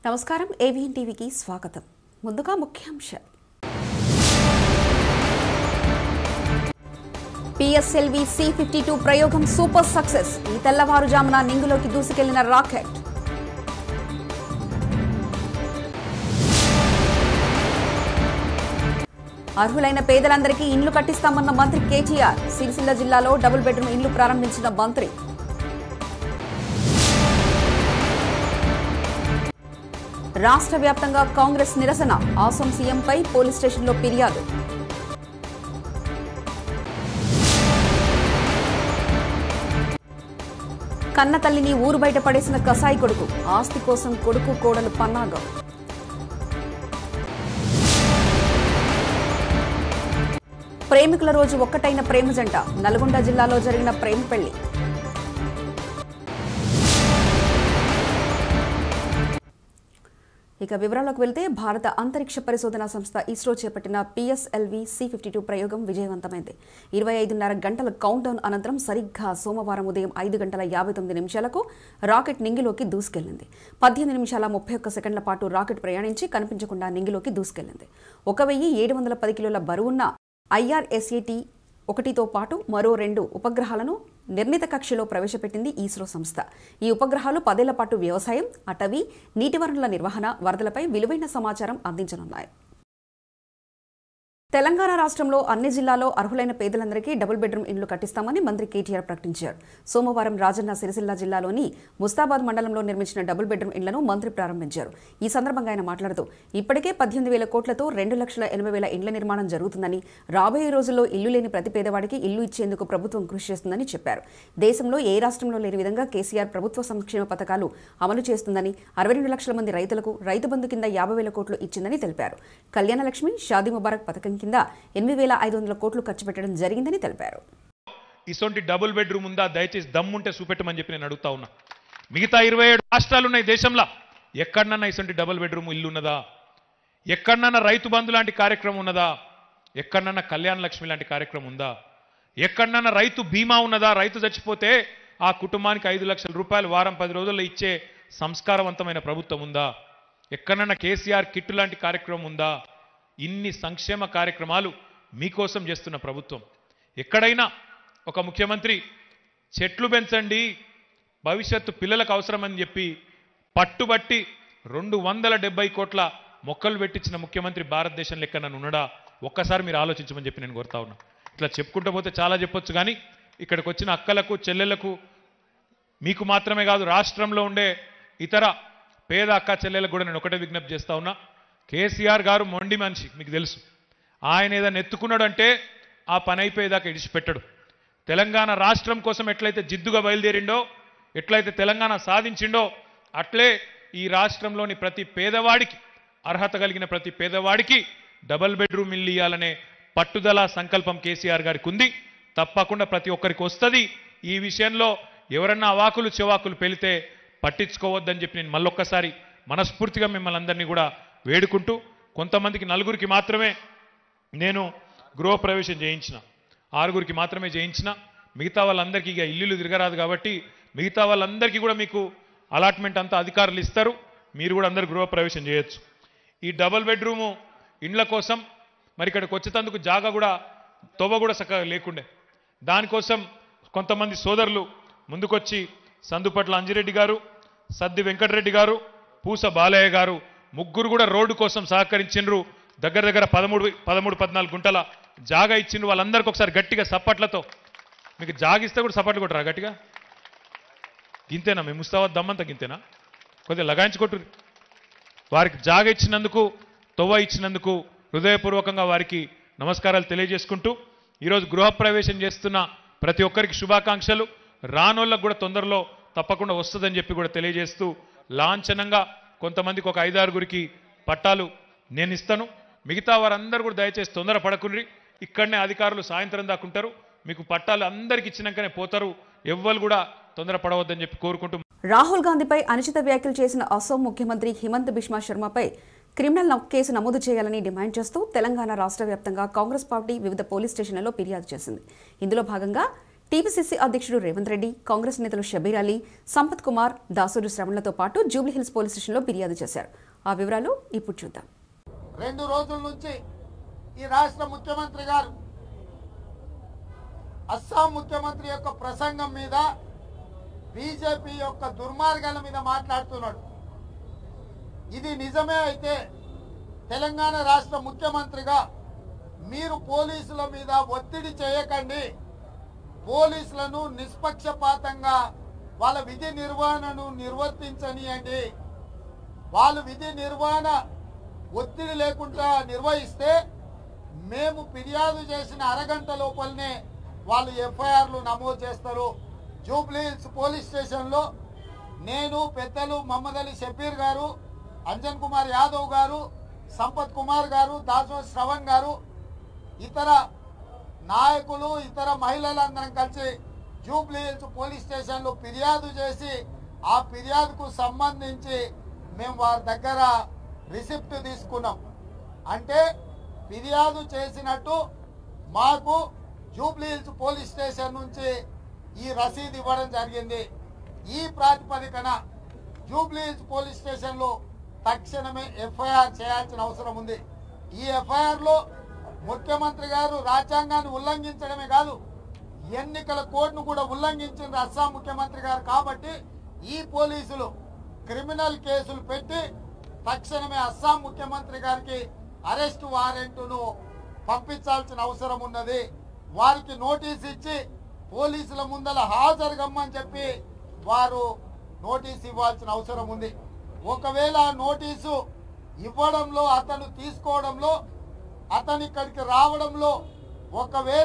నమస్కారం ఏవిఎన్ టీవీకి స్వాగతం ముందుగా ముఖ్యాంశాలు పిఎస్ఎల్వి సి ఫిఫ్టీ టూ ప్రయోగం సూపర్ సక్సెస్ ఈ తెల్లవారుజామున నింగులోకి దూసుకెళ్లిన రాకెట్ అర్హులైన పేదలందరికీ ఇండ్లు కట్టిస్తామన్న మంత్రి కేటీఆర్ సిరిసిల్ల జిల్లాలో డబుల్ బెడ్రూమ్ ఇండ్లు ప్రారంభించిన మంత్రి రాష్ట్ర వ్యాప్తంగా కాంగ్రెస్ నిరసన ఆసం సీఎంపై పోలీస్ స్టేషన్లో ఫిర్యాదు కన్న తల్లిని ఊరు బయట పడేసిన కసాయి కొడుకు ఆస్తి కోసం కొడుకు కోడలు పన్నాగం ప్రేమికుల రోజు ఒక్కటైన ప్రేమ జంట నల్గొండ జిల్లాలో జరిగిన ప్రేమ పెళ్లి ఇక వివరాలకు వెళ్తే భారత అంతరిక్ష పరిశోధన సంస్థ ఇస్రో చేపట్టిన పిఎస్ఎల్వి సి ఫిఫ్టీ టూ ప్రయోగం విజయవంతమైంది ఇరవై ఐదున్నర గంటల కౌంట్డౌన్ అనంతరం సరిగ్గా సోమవారం ఉదయం ఐదు గంటల యాభై తొమ్మిది నిమిషాలకు రాకెట్ నింగిలోకి దూసుకెళ్లింది పద్దెనిమిది నిమిషాల ముప్పై ఒక్క సెకండ్ల పాటు రాకెట్ ప్రయాణించి కనిపించకుండా నింగిలోకి దూసుకెళ్లింది ఒక వెయ్యి ఏడు వందల పది కిలోల బరువున్న ఐఆర్ఎస్ఏటి ఒకటితో పాటు మరో రెండు ఉపగ్రహాలను నిర్ణీత కక్షలో ప్రవేశపెట్టింది ఇస్రో సంస్థ ఈ ఉపగ్రహాలు పదేళ్ల పాటు వ్యవసాయం అటవీ నీటి వనరుల నిర్వహణ వరదలపై విలువైన సమాచారం అందించనున్నాయి తెలంగాణ రాష్ట్రంలో అన్ని జిల్లాల్లో అర్హులైన పేదలందరికీ డబుల్ బెడ్రూమ్ ఇండ్లు కట్టిస్తామని మంత్రి కేటీఆర్ ప్రకటించారు సోమవారం రాజన్న సిరిసిల్ల జిల్లాలోని ముస్తాబాద్ మండలంలో నిర్మించిన డబుల్ బెడ్రూమ్ ఇండ్లను మంత్రి ప్రారంభించారు ఈ సందర్భంగా ఆయన మాట్లాడుతూ ఇప్పటికే పద్దెనిమిది వేల కోట్లతో రెండు లక్షల ఎనభై వేల ఇండ్ల నిర్మాణం జరుగుతుందని రాబోయే రోజుల్లో ఇల్లు లేని ప్రతి పేదవాడికి ఇల్లు ఇచ్చేందుకు ప్రభుత్వం కృషి చేస్తుందని చెప్పారు దేశంలో ఏ రాష్ట్రంలో లేని విధంగా కేసీఆర్ ప్రభుత్వ సంక్షేమ పథకాలు అమలు చేస్తుందని అరవై రెండు లక్షల మంది రైతులకు రైతు బంధు కింద యాభై వేల కోట్లు ఇచ్చిందని తెలిపారు కళ్యాణ లక్ష్మి షాదీ ముబారక్ పథకం కింద ఎనిమిది వేల ఐదు వందల కోట్లు ఖర్చు పెట్టడం జరిగిందని తెలిపారు ఇసొంటి డబుల్ బెడ్రూమ్ ఉందా దయచేసి దమ్ముంటే చూపెట్టమని చెప్పి నేను అడుగుతా ఉన్నా మిగతా ఇరవై ఏడు రాష్ట్రాలు ఉన్నాయి దేశంలో ఎక్కడన్నా ఇసొంటి డబుల్ బెడ్రూమ్ ఇల్లు ఉన్నదా ఎక్కడన్నా రైతు బంధు లాంటి కార్యక్రమం ఉన్నదా ఎక్కడన్నా కళ్యాణ లక్ష్మి లాంటి కార్యక్రమం ఉందా ఎక్కడన్నా రైతు బీమా ఉన్నదా రైతు చచ్చిపోతే ఆ కుటుంబానికి ఐదు లక్షల రూపాయలు వారం పది రోజుల్లో ఇచ్చే సంస్కారవంతమైన ప్రభుత్వం ఉందా ఎక్కడన్నా కేసీఆర్ కిట్టు లాంటి కార్యక్రమం ఉందా ఇన్ని సంక్షేమ కార్యక్రమాలు మీకోసం చేస్తున్న ప్రభుత్వం ఎక్కడైనా ఒక ముఖ్యమంత్రి చెట్లు పెంచండి భవిష్యత్తు పిల్లలకు అవసరమని చెప్పి పట్టుబట్టి రెండు వందల డెబ్బై కోట్ల మొక్కలు పెట్టించిన ముఖ్యమంత్రి భారతదేశంలో ఎక్కడన్నా ఉన్నాడా ఒక్కసారి మీరు ఆలోచించమని చెప్పి నేను కోరుతా ఉన్నా ఇట్లా చెప్పుకుంటూ పోతే చాలా చెప్పొచ్చు కానీ ఇక్కడికి వచ్చిన అక్కలకు చెల్లెలకు మీకు మాత్రమే కాదు రాష్ట్రంలో ఉండే ఇతర పేద అక్క చెల్లెలకు కూడా నేను ఒకటే విజ్ఞప్తి చేస్తా ఉన్నా కేసీఆర్ గారు మొండి మనిషి మీకు తెలుసు ఆయన ఏదైనా ఎత్తుకున్నాడు అంటే ఆ పని అయిపోయేదాకా ఇడిచిపెట్టడు తెలంగాణ రాష్ట్రం కోసం ఎట్లయితే జిద్దుగా బయలుదేరిండో ఎట్లయితే తెలంగాణ సాధించిండో అట్లే ఈ రాష్ట్రంలోని ప్రతి పేదవాడికి అర్హత కలిగిన ప్రతి పేదవాడికి డబల్ బెడ్రూమ్ ఇల్లు ఇవ్వాలనే పట్టుదల సంకల్పం కేసీఆర్ గారికి ఉంది తప్పకుండా ప్రతి ఒక్కరికి వస్తుంది ఈ విషయంలో ఎవరన్నా అవాకులు చెవాకులు పెళితే పట్టించుకోవద్దని చెప్పి నేను మళ్ళొక్కసారి మనస్ఫూర్తిగా మిమ్మల్ని అందరినీ కూడా వేడుకుంటూ కొంతమందికి నలుగురికి మాత్రమే నేను గృహప్రవేశం చేయించిన ఆరుగురికి మాత్రమే చేయించిన మిగతా వాళ్ళందరికీ ఇక ఇల్లులు తిరగరాదు కాబట్టి మిగతా వాళ్ళందరికీ కూడా మీకు అలాట్మెంట్ అంతా అధికారులు ఇస్తారు మీరు కూడా అందరు గృహప్రవేశం చేయొచ్చు ఈ డబల్ బెడ్రూము ఇండ్ల కోసం మరి ఇక్కడికి వచ్చేటందుకు జాగా కూడా తొవ్వ కూడా చక్కగా లేకుండే దానికోసం కొంతమంది సోదరులు ముందుకొచ్చి సందుపట్ల అంజిరెడ్డి గారు సద్ది వెంకటరెడ్డి గారు పూస బాలయ్య గారు ముగ్గురు కూడా రోడ్డు కోసం సహకరించిండ్రు దగ్గర దగ్గర పదమూడు పదమూడు పద్నాలుగు గుంటల జాగా ఇచ్చిండ్రు వాళ్ళందరికీ ఒకసారి గట్టిగా సప్పట్లతో మీకు జాగిస్తే కూడా సప్పట్లు కొట్టరా గట్టిగా గింతేనా మేము ముస్తావా దమ్మంతా గింతేనా కొద్దిగా లగాయించుకొట్టుర్రి వారికి జాగ ఇచ్చినందుకు తొవ్వ ఇచ్చినందుకు హృదయపూర్వకంగా వారికి నమస్కారాలు తెలియజేసుకుంటూ ఈరోజు గృహప్రవేశం చేస్తున్న ప్రతి ఒక్కరికి శుభాకాంక్షలు రానోళ్ళకు కూడా తొందరలో తప్పకుండా వస్తుందని చెప్పి కూడా తెలియజేస్తూ లాంఛనంగా కొంతమందికి ఒక ఐదారుగురికి పట్టాలు నేను ఇస్తాను మిగతా వారందరూ కూడా దయచేసి తొందర పడకుండ్రి ఇక్కడనే అధికారులు సాయంత్రం దాకా ఉంటారు మీకు పట్టాలు అందరికి ఇచ్చినాకనే పోతారు ఎవ్వరు కూడా తొందర పడవద్దని చెప్పి కోరుకుంటూ రాహుల్ గాంధీపై అనుచిత వ్యాఖ్యలు చేసిన అసోం ముఖ్యమంత్రి హిమంత్ బిశ్వా శర్మపై క్రిమినల్ న- కేసు నమోదు చేయాలని డిమాండ్ చేస్తూ తెలంగాణ రాష్ట్ర వ్యాప్తంగా కాంగ్రెస్ పార్టీ వివిధ పోలీస్ స్టేషన్లలో ఫిర్యాదు చేసింది ఇందులో భాగంగా టీపీసీసీ అధ్యక్షుడు రేవంత్ రెడ్డి కాంగ్రెస్ నేతలు షబీర్ అలీ సంపత్ కుమార్ దాసూరి శ్రవణ్లతో పాటు జూబ్లీహిల్స్ పోలీస్ స్టేషన్లో ఫిర్యాదు చేశారు ఆ వివరాలు ఇప్పుడు చూద్దాం రెండు రోజుల నుంచి ఈ రాష్ట్ర ముఖ్యమంత్రి గారు అస్సాం ముఖ్యమంత్రి యొక్క ప్రసంగం మీద బీజేపీ యొక్క దుర్మార్గాల మీద మాట్లాడుతున్నాడు ఇది నిజమే అయితే తెలంగాణ రాష్ట్ర ముఖ్యమంత్రిగా మీరు పోలీసుల మీద ఒత్తిడి చేయకండి పోలీసులను నిష్పక్షపాతంగా వాళ్ళ విధి నిర్వహణను నిర్వర్తించనియండి వాళ్ళు విధి నిర్వహణ ఒత్తిడి లేకుండా నిర్వహిస్తే మేము ఫిర్యాదు చేసిన అరగంట లోపలనే వాళ్ళు ఎఫ్ఐఆర్లు నమోదు చేస్తారు జూబ్లీహిల్స్ పోలీస్ స్టేషన్లో నేను పెద్దలు మహమ్మద్ అలీ షబీర్ గారు అంజన్ కుమార్ యాదవ్ గారు సంపత్ కుమార్ గారు దాసో శ్రవణ్ గారు ఇతర నాయకులు ఇతర మహిళలందరం కలిసి జూబ్లీహిల్స్ పోలీస్ స్టేషన్లో ఫిర్యాదు చేసి ఆ ఫిర్యాదుకు సంబంధించి మేము వారి దగ్గర రిసిప్ట్ తీసుకున్నాం అంటే ఫిర్యాదు చేసినట్టు మాకు జూబ్లీహిల్స్ పోలీస్ స్టేషన్ నుంచి ఈ రసీదు ఇవ్వడం జరిగింది ఈ ప్రాతిపదికన జూబ్లీహిల్స్ పోలీస్ స్టేషన్లో తక్షణమే ఎఫ్ఐఆర్ చేయాల్సిన అవసరం ఉంది ఈ ఎఫ్ఐఆర్ లో ముఖ్యమంత్రి గారు రాజ్యాంగాన్ని ఉల్లంఘించడమే కాదు ఎన్నికల కోడ్ను కూడా ఉల్లంఘించింది అస్సాం ముఖ్యమంత్రి గారు కాబట్టి ఈ పోలీసులు క్రిమినల్ కేసులు పెట్టి తక్షణమే అస్సాం ముఖ్యమంత్రి గారికి అరెస్ట్ వారెంట్ను పంపించాల్సిన అవసరం ఉన్నది వారికి నోటీస్ ఇచ్చి పోలీసుల ముందల హాజరుగమ్మని చెప్పి వారు నోటీస్ ఇవ్వాల్సిన అవసరం ఉంది ఒకవేళ ఆ నోటీసు ఇవ్వడంలో అతను తీసుకోవడంలో అతను ఇక్కడికి రావడంలో ఒకవేళ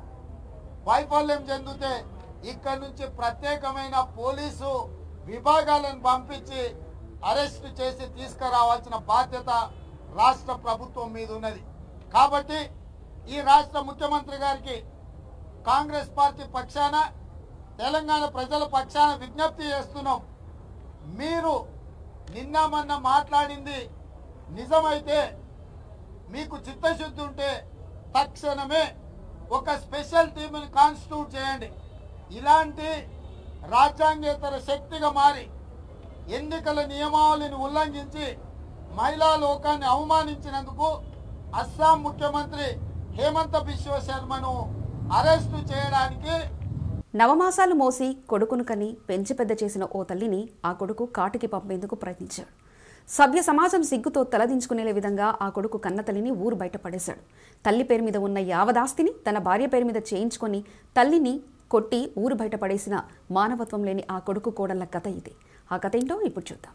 వైఫల్యం చెందితే ఇక్కడి నుంచి ప్రత్యేకమైన పోలీసు విభాగాలను పంపించి అరెస్ట్ చేసి తీసుకురావాల్సిన బాధ్యత రాష్ట్ర ప్రభుత్వం మీద ఉన్నది కాబట్టి ఈ రాష్ట్ర ముఖ్యమంత్రి గారికి కాంగ్రెస్ పార్టీ పక్షాన తెలంగాణ ప్రజల పక్షాన విజ్ఞప్తి చేస్తున్నాం మీరు నిన్న మొన్న మాట్లాడింది నిజమైతే మీకు చిత్తశుద్ధి ఉంటే తక్షణమే ఒక స్పెషల్ టీంని కాన్స్టిట్యూట్ చేయండి ఇలాంటి రాజ్యాంగేతర శక్తిగా మారి ఎన్నికల నియమావళిని ఉల్లంఘించి మహిళా లోకాన్ని అవమానించినందుకు అస్సాం ముఖ్యమంత్రి హేమంత బిశ్వ శర్మను అరెస్టు చేయడానికి నవమాసాలు మోసి కొడుకును కని పెంచి పెద్ద చేసిన ఓ తల్లిని ఆ కొడుకు కాటికి పంపేందుకు ప్రయత్నించాడు సభ్య సమాజం సిగ్గుతో తలదించుకునే విధంగా ఆ కొడుకు కన్న తల్లిని ఊరు బయట పడేశాడు తల్లి పేరు మీద ఉన్న యావదాస్తిని తన భార్య పేరు మీద చేయించుకొని తల్లిని కొట్టి ఊరు బయట పడేసిన మానవత్వం లేని ఆ కొడుకు కోడళ్ల కథ ఇది ఆ కథ ఏంటో ఇప్పుడు చూద్దాం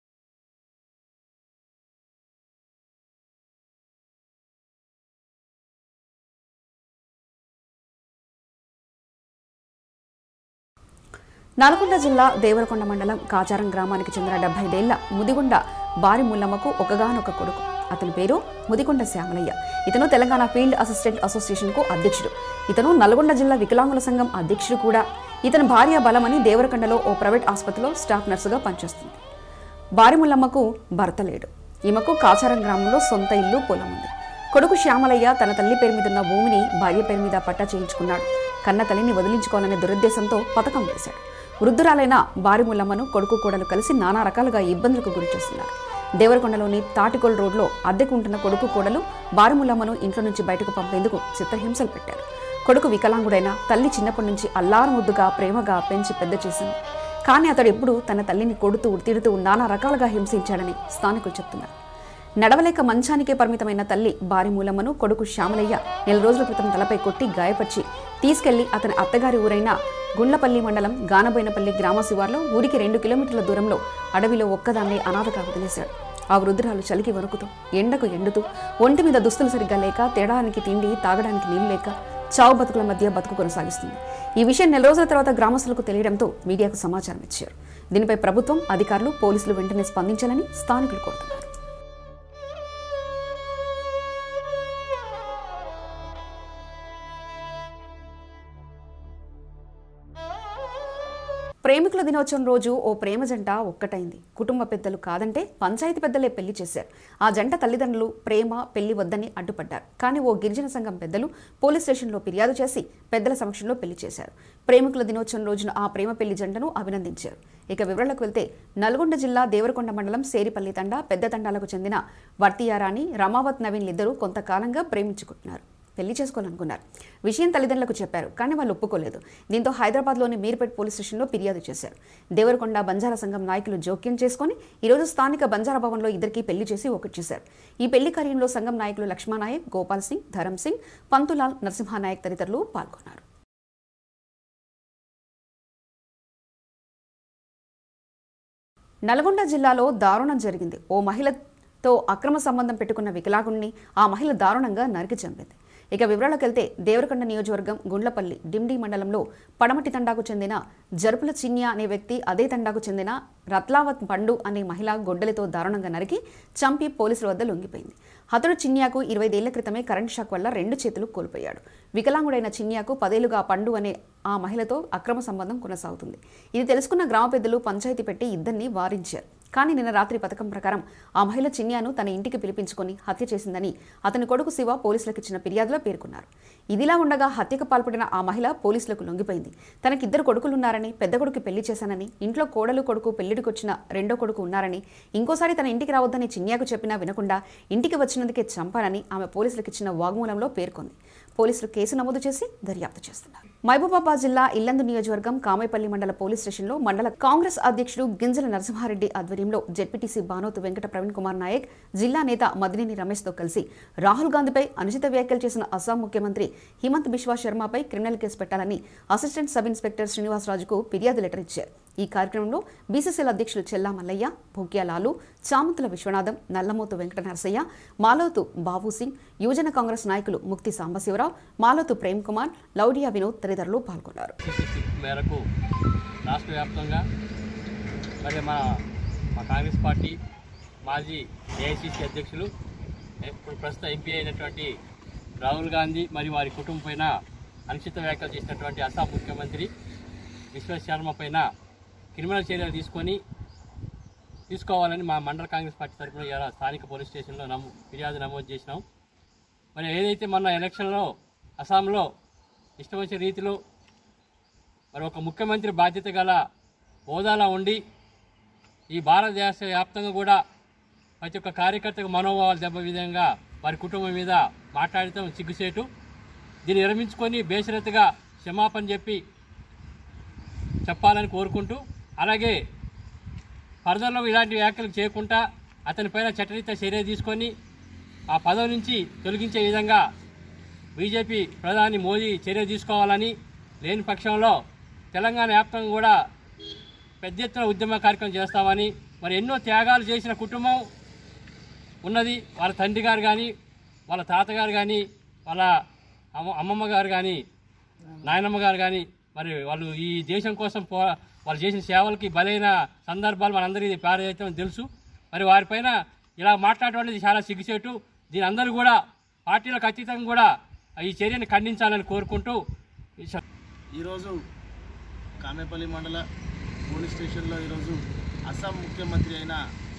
నల్గొండ జిల్లా దేవరకొండ మండలం కాచారం గ్రామానికి చెందిన డెబ్బైదేళ్ల ముదిగొండ బారి ముల్లమ్మకు ఒకగానొక కొడుకు అతని పేరు ముదిగొండ శ్యామలయ్య ఇతను తెలంగాణ ఫీల్డ్ అసిస్టెంట్ అసోసియేషన్ కు అధ్యక్షుడు ఇతను నల్గొండ జిల్లా వికలాంగుల సంఘం అధ్యక్షుడు కూడా ఇతని భార్య బలమని దేవరకొండలో ఓ ప్రైవేట్ ఆసుపత్రిలో స్టాఫ్ నర్సుగా పనిచేస్తుంది బారిముల్లమ్మకు భర్త లేడు ఈమెకు కాచారం గ్రామంలో సొంత ఇల్లు పొలం ఉంది కొడుకు శ్యామలయ్య తన తల్లి పేరు మీద ఉన్న భూమిని భార్య పేరు మీద పట్టా చేయించుకున్నాడు కన్న తల్లిని వదిలించుకోవాలనే దురుద్దేశంతో పథకం వేశాడు వృద్ధురాలైన బారిముల్లమ్మను కొడుకు కోడలు కలిసి నానా రకాలుగా ఇబ్బందులకు గురి చేస్తున్నారు దేవరకొండలోని తాటికోల్ రోడ్లో అద్దెకు ఉంటున్న కొడుకు కోడలు బారిముల్లమ్మను ఇంట్లో నుంచి బయటకు పంపేందుకు చిత్రహింసలు పెట్టారు కొడుకు వికలాంగుడైన తల్లి చిన్నప్పటి నుంచి అల్లారు ముద్దుగా ప్రేమగా పెంచి పెద్ద చేసింది కానీ అతడు ఎప్పుడూ తన తల్లిని కొడుతూ తిడుతూ నానా రకాలుగా హింసించాడని స్థానికులు చెప్తున్నారు నడవలేక మంచానికే పరిమితమైన తల్లి భారీ మూలమ్మను కొడుకు శ్యామలయ్య నెల రోజుల క్రితం తలపై కొట్టి గాయపరిచి తీసుకెళ్లి అతని అత్తగారి ఊరైన గుండ్లపల్లి మండలం గానబోయినపల్లి గ్రామ శివార్లో ఊరికి రెండు కిలోమీటర్ల దూరంలో అడవిలో ఒక్కదాన్నే అనాథగా వదిలేశాడు ఆ వృద్ధురాలు చలికి వణుకుతూ ఎండకు ఎండుతూ ఒంటి మీద దుస్తులు సరిగ్గా లేక తేడానికి తిండి తాగడానికి నీళ్లు లేక చావు బతుకుల మధ్య బతుకు కొనసాగిస్తుంది ఈ విషయం నెల రోజుల తర్వాత గ్రామస్తులకు తెలియడంతో మీడియాకు సమాచారం ఇచ్చారు దీనిపై ప్రభుత్వం అధికారులు పోలీసులు వెంటనే స్పందించాలని స్థానికులు కోరుతున్నారు ప్రేమికుల దినోత్సవం రోజు ఓ ప్రేమ జంట ఒక్కటైంది కుటుంబ పెద్దలు కాదంటే పంచాయతీ పెద్దలే పెళ్లి చేశారు ఆ జంట తల్లిదండ్రులు ప్రేమ పెళ్లి వద్దని అడ్డుపడ్డారు కానీ ఓ గిరిజన సంఘం పెద్దలు పోలీస్ స్టేషన్లో ఫిర్యాదు చేసి పెద్దల సమక్షంలో పెళ్లి చేశారు ప్రేమికుల దినోత్సవం రోజున ఆ ప్రేమ పెళ్లి జంటను అభినందించారు ఇక వివరాలకు వెళ్తే నల్గొండ జిల్లా దేవరకొండ మండలం సేరిపల్లి తండా పెద్ద తండాలకు చెందిన వర్తియారాణి రమావత్ నవీన్ ఇద్దరు కొంతకాలంగా ప్రేమించుకుంటున్నారు పెళ్లి చేసుకోవాలనుకున్నారు విషయం తల్లిదండ్రులకు చెప్పారు కానీ వాళ్ళు ఒప్పుకోలేదు దీంతో హైదరాబాద్లోని మీర్పేట్ పోలీస్ స్టేషన్లో ఫిర్యాదు చేశారు దేవరకొండ బంజారా సంఘం నాయకులు జోక్యం చేసుకుని ఈరోజు స్థానిక బంజారా భవన్లో ఇద్దరికి పెళ్లి చేసి ఒకటి చేశారు ఈ పెళ్లి కార్యంలో సంఘం నాయకులు లక్ష్మానాయక్ గోపాల్ సింగ్ ధరమ్ సింగ్ పంతులాల్ నరసింహానాయక్ తదితరులు పాల్గొన్నారు నల్గొండ జిల్లాలో దారుణం జరిగింది ఓ మహిళతో అక్రమ సంబంధం పెట్టుకున్న వికలాంగుణ్ణి ఆ మహిళ దారుణంగా నరికి చంపింది ఇక వివరాలకు వెళ్తే దేవరకొండ నియోజకవర్గం గుండ్లపల్లి డిండి మండలంలో పడమటి తండాకు చెందిన జరుపుల చిన్య అనే వ్యక్తి అదే తండాకు చెందిన రత్లావత్ పండు అనే మహిళ గొడ్డలితో దారుణంగా నరికి చంపి పోలీసుల వద్ద లొంగిపోయింది హతుడు చిన్యాకు ఇరవైదేళ్ల క్రితమే కరెంట్ షాక్ వల్ల రెండు చేతులు కోల్పోయాడు వికలాంగుడైన చిన్యాకు పదేలుగా పండు అనే ఆ మహిళతో అక్రమ సంబంధం కొనసాగుతుంది ఇది తెలుసుకున్న గ్రామ పెద్దలు పంచాయతీ పెట్టి ఇద్దరిని వారించారు కానీ నిన్న రాత్రి పథకం ప్రకారం ఆ మహిళ చిన్యాను తన ఇంటికి పిలిపించుకొని హత్య చేసిందని అతని కొడుకు శివ పోలీసులకు ఇచ్చిన ఫిర్యాదులో పేర్కొన్నారు ఇదిలా ఉండగా హత్యకు పాల్పడిన ఆ మహిళ పోలీసులకు లొంగిపోయింది తనకిద్దరు కొడుకులున్నారని పెద్ద కొడుకు పెళ్లి చేశానని ఇంట్లో కోడలు కొడుకు పెళ్లిడికి వచ్చిన రెండో కొడుకు ఉన్నారని ఇంకోసారి తన ఇంటికి రావద్దని చిన్యాకు చెప్పినా వినకుండా ఇంటికి వచ్చినందుకే చంపానని ఆమె పోలీసులకు ఇచ్చిన వాగ్మూలంలో పేర్కొంది పోలీసులు కేసు నమోదు చేసి దర్యాప్తు చేస్తున్నారు మహబూబాబాద్ జిల్లా ఇల్లందు నియోజకవర్గం కామైపల్లి మండల పోలీస్ స్టేషన్లో మండల కాంగ్రెస్ అధ్యక్షుడు గింజల నరసింహారెడ్డి ఆధ్వర్యంలో జెడ్పీటీసీ బానోతు వెంకట ప్రవీణ్ కుమార్ నాయక్ జిల్లా నేత మదినేని రమేష్తో కలిసి రాహుల్ గాంధీపై అనుచిత వ్యాఖ్యలు చేసిన అస్సాం ముఖ్యమంత్రి హిమంత్ బిశ్వా శర్మపై క్రిమినల్ కేసు పెట్టాలని అసిస్టెంట్ సబ్ ఇన్స్పెక్టర్ శ్రీనివాసరాజుకు ఫిర్యాదు లెటర్ ఇచ్చారు ఈ కార్యక్రమంలో బీసీసీఎల్ అధ్యక్షులు చెల్లా మల్లయ్య భోగ్యాలాలు చామంతుల విశ్వనాథం నల్లమోతు వెంకట నరసయ్య మాలోతు బాబు సింగ్ యువజన కాంగ్రెస్ నాయకులు ముక్తి సాంబశివరావు మాలోతు ప్రేమ్ కుమార్ లౌడియా వినోద్ తదితరులు పాల్గొన్నారు సిసిసి మేరకు రాష్ట్ర వ్యాప్తంగా మరి మన మా కాంగ్రెస్ పార్టీ మాజీ ఏఐసిసి అధ్యక్షులు ఇప్పుడు ప్రస్తుత ఎంపీ అయినటువంటి రాహుల్ గాంధీ మరియు వారి కుటుంబం పైన అనుచిత వ్యాఖ్యలు చేసినటువంటి అస్సాం ముఖ్యమంత్రి విశ్వ శర్మ పైన క్రిమినల్ చర్యలు తీసుకొని తీసుకోవాలని మా మండల కాంగ్రెస్ పార్టీ తరఫున ఇవాళ స్థానిక పోలీస్ స్టేషన్లో నమో ఫిర్యాదు నమోదు చేసినాం మరి ఏదైతే మొన్న ఎలక్షన్లో అస్సాంలో ఇష్టం వచ్చిన రీతిలో మరి ఒక ముఖ్యమంత్రి బాధ్యత గల హోదాలో ఉండి ఈ భారతదేశ వ్యాప్తంగా కూడా ప్రతి ఒక్క కార్యకర్తకు మనోభావాలు దెబ్బ విధంగా వారి కుటుంబం మీద మాట్లాడటం సిగ్గుసేటు దీన్ని విరమించుకొని బేషరతుగా క్షమాపణ చెప్పి చెప్పాలని కోరుకుంటూ అలాగే ఫర్దర్లో ఇలాంటి వ్యాఖ్యలు చేయకుండా అతనిపైన చట్టరీత్యా చర్య తీసుకొని ఆ పదవి నుంచి తొలగించే విధంగా బీజేపీ ప్రధాని మోదీ చర్య తీసుకోవాలని లేని పక్షంలో తెలంగాణ వ్యాప్తంగా కూడా పెద్ద ఎత్తున ఉద్యమ కార్యక్రమం చేస్తామని మరి ఎన్నో త్యాగాలు చేసిన కుటుంబం ఉన్నది వాళ్ళ తండ్రి గారు కానీ వాళ్ళ తాతగారు కానీ వాళ్ళ అమ్మ అమ్మమ్మ గారు కానీ నాయనమ్మ గారు కానీ మరి వాళ్ళు ఈ దేశం కోసం పో వాళ్ళు చేసిన సేవలకి బలైన సందర్భాలు మనందరికీ పారైతే తెలుసు మరి వారిపైన ఇలా మాట్లాడటం అనేది చాలా సిగ్గుచేటు దీని అందరూ కూడా పార్టీలకు అతీతంగా కూడా ఈ చర్యను ఖండించాలని కోరుకుంటూ ఈ స- ఈరోజు కామేపల్లి మండల పోలీస్ స్టేషన్లో ఈరోజు అస్సాం ముఖ్యమంత్రి అయిన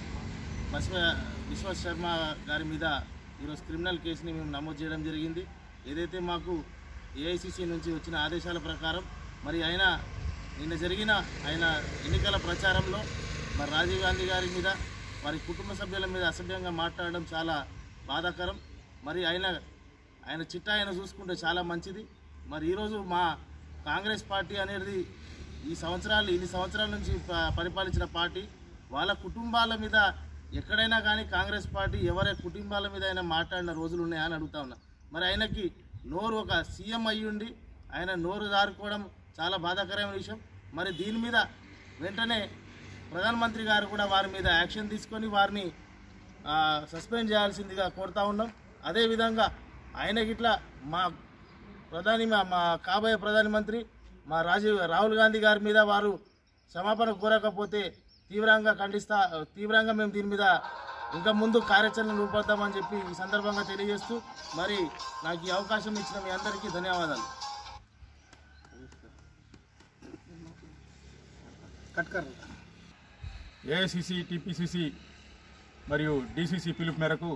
బస్వ విశ్వ శర్మ గారి మీద ఈరోజు క్రిమినల్ కేసుని మేము నమోదు చేయడం జరిగింది ఏదైతే మాకు ఏఐసిసి నుంచి వచ్చిన ఆదేశాల ప్రకారం మరి ఆయన నిన్న జరిగిన ఆయన ఎన్నికల ప్రచారంలో మరి రాజీవ్ గాంధీ గారి మీద వారి కుటుంబ సభ్యుల మీద అసభ్యంగా మాట్లాడడం చాలా బాధాకరం మరి ఆయన ఆయన చిట్టా ఆయన చూసుకుంటే చాలా మంచిది మరి ఈరోజు మా కాంగ్రెస్ పార్టీ అనేది ఈ సంవత్సరాలు ఇన్ని సంవత్సరాల నుంచి ప- పరిపాలించిన పార్టీ వాళ్ళ కుటుంబాల మీద ఎక్కడైనా కానీ కాంగ్రెస్ పార్టీ ఎవరి కుటుంబాల మీద అయినా మాట్లాడిన రోజులు ఉన్నాయా అని అడుగుతా ఉన్నా మరి ఆయనకి నోరు ఒక సీఎం అయ్యుండి ఆయన నోరు దారుకోవడం చాలా బాధాకరమైన విషయం మరి దీని మీద వెంటనే ప్రధానమంత్రి గారు కూడా వారి మీద యాక్షన్ తీసుకొని వారిని ఆ, సస్పెండ్ చేయాల్సిందిగా కోరుతా ఉన్నాం అదేవిధంగా ఆయనకి ఇట్లా మా ప్రధాని మా మా కాబోయే ప్రధానమంత్రి మా రాజీవ్ రాహుల్ గాంధీ గారి మీద వారు క్షమాపణ కోరకపోతే తీవ్రంగా ఖండిస్తా తీవ్రంగా మేము దీని మీద ఇంకా ముందు కార్యాచరణ రూపొద్దామని చెప్పి ఈ సందర్భంగా తెలియజేస్తూ మరి నాకు ఈ అవకాశం ఇచ్చిన మీ అందరికీ ధన్యవాదాలు కట్కర్ ఏఐసిసి టిపిసిసి మరియు డిసిసి పిలుపు మేరకు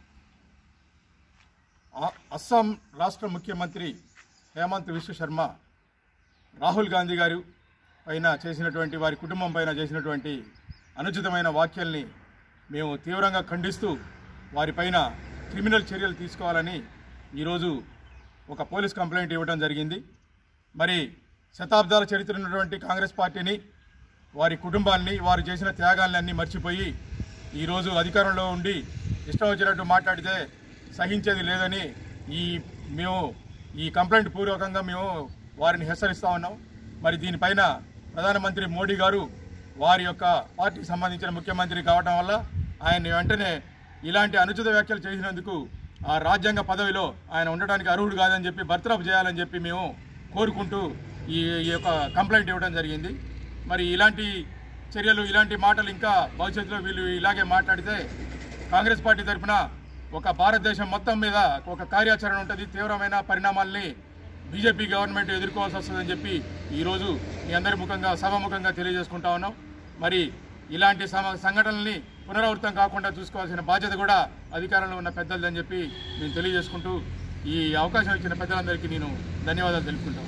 ఆ- అస్సాం రాష్ట్ర ముఖ్యమంత్రి హేమంత్ విశ్వ శర్మ రాహుల్ గాంధీ గారు పైన చేసినటువంటి వారి కుటుంబం పైన చేసినటువంటి అనుచితమైన వ్యాఖ్యల్ని మేము తీవ్రంగా ఖండిస్తూ వారిపైన క్రిమినల్ చర్యలు తీసుకోవాలని ఈరోజు ఒక పోలీస్ కంప్లైంట్ ఇవ్వడం జరిగింది మరి శతాబ్దాల చరిత్ర ఉన్నటువంటి కాంగ్రెస్ పార్టీని వారి కుటుంబాన్ని వారు చేసిన త్యాగాల్ని అన్నీ మర్చిపోయి ఈరోజు అధికారంలో ఉండి ఇష్టం వచ్చినట్టు మాట్లాడితే సహించేది లేదని ఈ మేము ఈ కంప్లైంట్ పూర్వకంగా మేము వారిని హెచ్చరిస్తా ఉన్నాం మరి దీనిపైన ప్రధానమంత్రి మోడీ గారు వారి యొక్క పార్టీకి సంబంధించిన ముఖ్యమంత్రి కావటం వల్ల ఆయన వెంటనే ఇలాంటి అనుచిత వ్యాఖ్యలు చేసినందుకు ఆ రాజ్యాంగ పదవిలో ఆయన ఉండడానికి అర్హుడు కాదని చెప్పి బర్తరఫ్ చేయాలని చెప్పి మేము కోరుకుంటూ ఈ ఈ యొక్క కంప్లైంట్ ఇవ్వడం జరిగింది మరి ఇలాంటి చర్యలు ఇలాంటి మాటలు ఇంకా భవిష్యత్తులో వీళ్ళు ఇలాగే మాట్లాడితే కాంగ్రెస్ పార్టీ తరఫున ఒక భారతదేశం మొత్తం మీద ఒక కార్యాచరణ ఉంటుంది తీవ్రమైన పరిణామాల్ని బీజేపీ గవర్నమెంట్ ఎదుర్కోవాల్సి వస్తుందని చెప్పి ఈరోజు మీ అందరి ముఖంగా సభాముఖంగా తెలియజేసుకుంటా ఉన్నాం మరి ఇలాంటి సమ సంఘటనల్ని పునరావృతం కాకుండా చూసుకోవాల్సిన బాధ్యత కూడా అధికారంలో ఉన్న పెద్దలదని చెప్పి నేను తెలియజేసుకుంటూ ఈ అవకాశం ఇచ్చిన పెద్దలందరికీ నేను ధన్యవాదాలు తెలుపుకుంటాను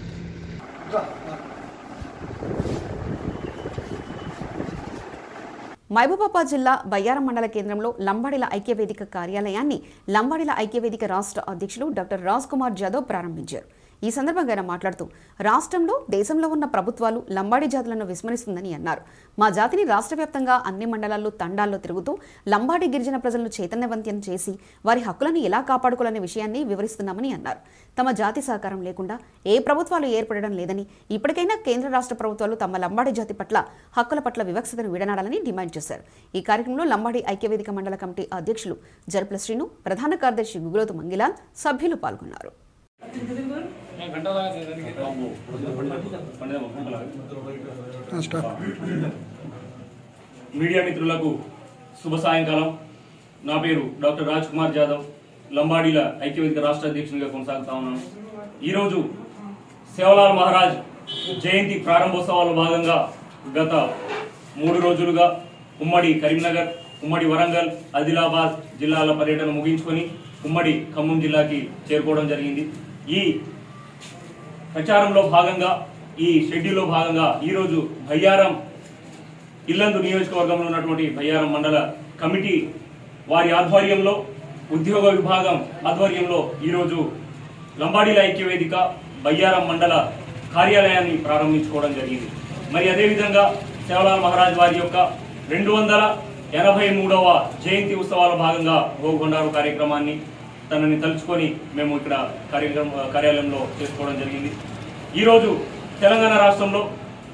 మహబూబాబాద్ జిల్లా బయ్యారం మండల కేంద్రంలో లంబాడిల ఐక్యవేదిక కార్యాలయాన్ని లంబాడిల ఐక్యవేదిక రాష్ట్ర అధ్యక్షులు డాక్టర్ రాజ్ కుమార్ జాదవ్ ప్రారంభించారు ఈ సందర్భంగా ఆయన మాట్లాడుతూ రాష్ట్రంలో దేశంలో ఉన్న ప్రభుత్వాలు లంబాడి జాతులను విస్మరిస్తుందని అన్నారు మా జాతిని రాష్ట్ర వ్యాప్తంగా అన్ని మండలాల్లో తండాల్లో తిరుగుతూ లంబాడి గిరిజన ప్రజలను చైతన్యవంతం చేసి వారి హక్కులను ఎలా కాపాడుకోవాలనే విషయాన్ని వివరిస్తున్నామని అన్నారు తమ జాతి సహకారం లేకుండా ఏ ప్రభుత్వాలు ఏర్పడడం లేదని ఇప్పటికైనా కేంద్ర రాష్ట్ర ప్రభుత్వాలు తమ లంబాడి జాతి పట్ల హక్కుల పట్ల వివక్షతను విడనాడాలని డిమాండ్ చేశారు ఈ కార్యక్రమంలో లంబాడి ఐక్యవేదిక మండల కమిటీ అధ్యక్షులు జరుపుల శ్రీను ప్రధాన కార్యదర్శి గుగులోతు మంగిలాల్ సభ్యులు పాల్గొన్నారు మీడియా మిత్రులకు శుభ సాయంకాలం నా పేరు డాక్టర్ రాజ్ కుమార్ జాదవ్ లంబాడీల ఐక్యవేదిక రాష్ట్ర అధ్యక్షునిగా కొనసాగుతా ఉన్నాను ఈరోజు సేవలాల్ మహారాజ్ జయంతి ప్రారంభోత్సవాల్లో భాగంగా గత మూడు రోజులుగా ఉమ్మడి కరీంనగర్ ఉమ్మడి వరంగల్ ఆదిలాబాద్ జిల్లాల పర్యటన ముగించుకొని ఉమ్మడి ఖమ్మం జిల్లాకి చేరుకోవడం జరిగింది ఈ ప్రచారంలో భాగంగా ఈ షెడ్యూల్లో భాగంగా ఈరోజు భయ్యారం ఇల్లందు నియోజకవర్గంలో ఉన్నటువంటి బయ్యారం మండల కమిటీ వారి ఆధ్వర్యంలో ఉద్యోగ విభాగం ఆధ్వర్యంలో ఈరోజు లంబాడీల ఐక్య వేదిక బయ్యారం మండల కార్యాలయాన్ని ప్రారంభించుకోవడం జరిగింది మరి అదేవిధంగా సేవలాల్ మహారాజ్ వారి యొక్క రెండు వందల ఎనభై మూడవ జయంతి ఉత్సవాల భాగంగా గోగొండారు కార్యక్రమాన్ని తనని తలుచుకొని మేము ఇక్కడ కార్యక్రమం కార్యాలయంలో చేసుకోవడం జరిగింది ఈరోజు తెలంగాణ రాష్ట్రంలో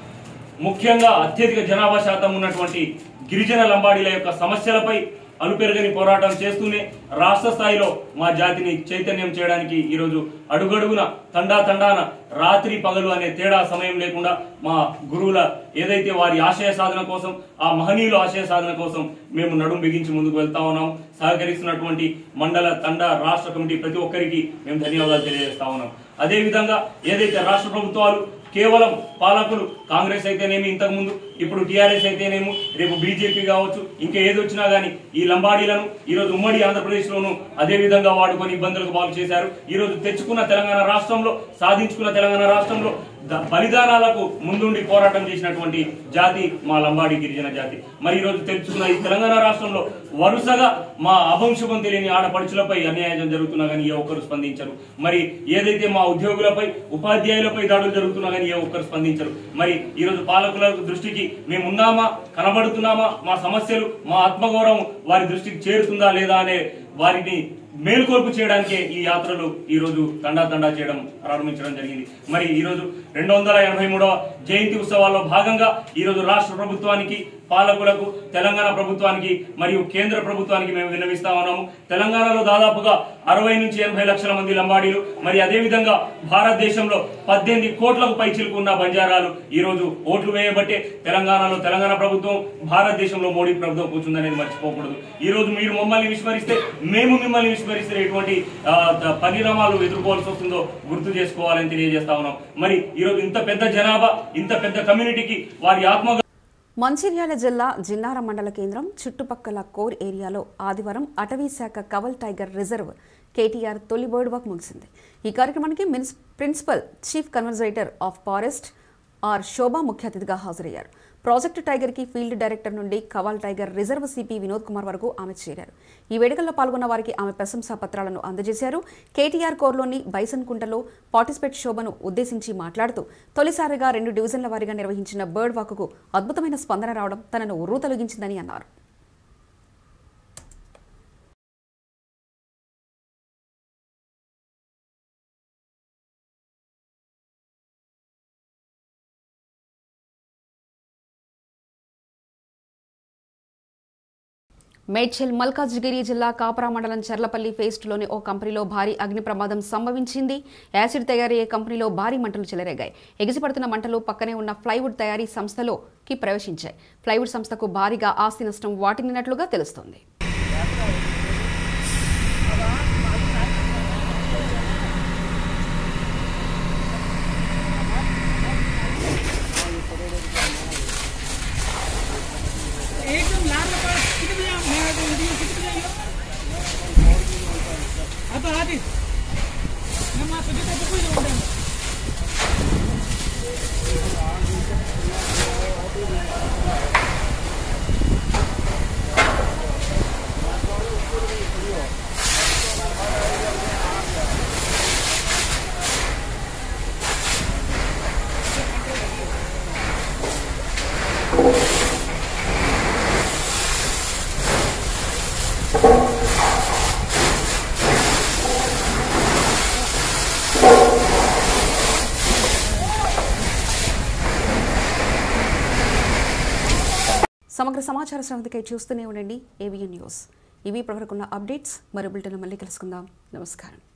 ముఖ్యంగా అత్యధిక జనాభా శాతం ఉన్నటువంటి గిరిజన లంబాడీల యొక్క సమస్యలపై అలుపెరగని పోరాటం చేస్తూనే రాష్ట్ర స్థాయిలో మా జాతిని చైతన్యం చేయడానికి ఈరోజు అడుగడుగున తండా తండాన రాత్రి పగలు అనే తేడా సమయం లేకుండా మా గురువుల ఏదైతే వారి ఆశయ సాధన కోసం ఆ మహనీయుల ఆశయ సాధన కోసం మేము నడుం బిగించి ముందుకు వెళ్తా ఉన్నాం సహకరిస్తున్నటువంటి మండల తండ రాష్ట్ర కమిటీ ప్రతి ఒక్కరికి మేము ధన్యవాదాలు తెలియజేస్తా ఉన్నాం అదే విధంగా ఏదైతే రాష్ట్ర ప్రభుత్వాలు కేవలం పాలకులు కాంగ్రెస్ అయితేనేమి ఇంతకు ముందు ఇప్పుడు టీఆర్ఎస్ అయితేనేమో రేపు బీజేపీ కావచ్చు ఇంకా ఏది వచ్చినా గానీ ఈ లంబాడీలను ఈ రోజు ఉమ్మడి ఆంధ్రప్రదేశ్ లోను అదే విధంగా వాడుకొని ఇబ్బందులకు పాలు చేశారు ఈ రోజు తెచ్చుకున్న తెలంగాణ రాష్ట్రంలో సాధించుకున్న తెలంగాణ రాష్ట్రంలో ద- బలిదానాలకు ముందుండి పోరాటం చేసినటువంటి జాతి మా లంబాడి గిరిజన జాతి మరి ఈ రోజు తెలుసుకున్న ఈ తెలంగాణ రాష్ట్రంలో వరుసగా మా అభంశుభం తెలియని ఆడపడుచులపై అన్యాయం జరుగుతున్నా కానీ ఏ ఒక్కరు స్పందించరు మరి ఏదైతే మా ఉద్యోగులపై ఉపాధ్యాయులపై దాడులు జరుగుతున్నా కానీ ఏ ఒక్కరు స్పందించరు మరి ఈ రోజు పాలకుల దృష్టికి మేము ఉన్నామా కనబడుతున్నామా మా సమస్యలు మా ఆత్మగౌరవం వారి దృష్టికి చేరుతుందా లేదా అనే వారిని మేల్కొల్పు చేయడానికే ఈ యాత్రలు ఈ రోజు తండా తండా చేయడం ప్రారంభించడం జరిగింది మరి ఈ రోజు రెండు వందల ఎనభై మూడవ జయంతి ఉత్సవాల్లో భాగంగా ఈ రోజు రాష్ట్ర ప్రభుత్వానికి పాలకులకు తెలంగాణ ప్రభుత్వానికి మరియు కేంద్ర ప్రభుత్వానికి మేము విన్నవిస్తా ఉన్నాము తెలంగాణలో దాదాపుగా అరవై నుంచి ఎనభై లక్షల మంది లంబాడీలు మరి అదే విధంగా భారతదేశంలో పద్దెనిమిది కోట్లకు పైచిలుకు ఉన్న బంజారాలు ఈ రోజు ఓట్లు వేయబట్టే తెలంగాణలో తెలంగాణ ప్రభుత్వం భారతదేశంలో మోడీ ప్రభుత్వం కూర్చుందనేది మర్చిపోకూడదు ఈ రోజు మీరు మమ్మల్ని విస్మరిస్తే మేము మిమ్మల్ని విస్మరిస్తే ఎటువంటి ఆ, ద- పరిణామాలు ఎదుర్కోవాల్సి వస్తుందో గుర్తు చేసుకోవాలని తెలియజేస్తా ఉన్నాం మరి ఈరోజు ఇంత పెద్ద జనాభా ఇంత పెద్ద కమ్యూనిటీకి వారి ఆత్మ మంచిర్యాల జిల్లా జిన్నారం మండల కేంద్రం చుట్టుపక్కల కోర్ ఏరియాలో ఆదివారం అటవీ శాఖ కవల్ టైగర్ రిజర్వ్ కేటీఆర్ తొలి బర్డ్ వాక్ ముగిసింది ఈ కార్యక్రమానికి మినిస్ principal chief కన్వర్జేటర్ of forest are శోభా ముఖ్య అతిథిగా హాజరయ్యారు ప్రాజెక్టు టైగర్కి ఫీల్డ్ డైరెక్టర్ నుండి Kawal tiger reserve CP Vinod Kumar వరకు ఆమె చేరారు ఈ వేడుకల్లో పాల్గొన్న వారికి ఆమె ప్రశంసా పత్రాలను అందజేశారు కేటీఆర్ కోర్లోని బైసన్ కుంటలో పార్టిసిపేట్ శోభను ఉద్దేశించి మాట్లాడుతూ తొలిసారిగా రెండు డివిజన్ల వారీగా నిర్వహించిన బర్డ్ వాక్కు అద్భుతమైన స్పందన రావడం తనను ఉర్రూ తొలగించిందని అన్నారు మేడ్చల్ మల్కాజ్గిరి జిల్లా కాపరా మండలం చర్లపల్లి ఫేస్ట్లోని ఓ కంపెనీలో భారీ అగ్ని ప్రమాదం సంభవించింది యాసిడ్ తయారయ్యే కంపెనీలో భారీ మంటలు చెలరేగాయి ఎగిసిపడుతున్న మంటలు పక్కనే ఉన్న ప్లైవుడ్ తయారీ సంస్థలోకి ప్రవేశించాయి ప్లైవుడ్ సంస్థకు భారీగా ఆస్తి నష్టం వాటిల్లినట్లుగా తెలుస్తోంది సమగ్ర సమాచార శ్రవంతికై చూస్తూనే ఉండండి ఏవిఎన్ న్యూస్ ఇవి ఇప్పటివరకున్న అప్డేట్స్ మరో బులెటిన్ మళ్ళీ కలుసుకుందాం నమస్కారం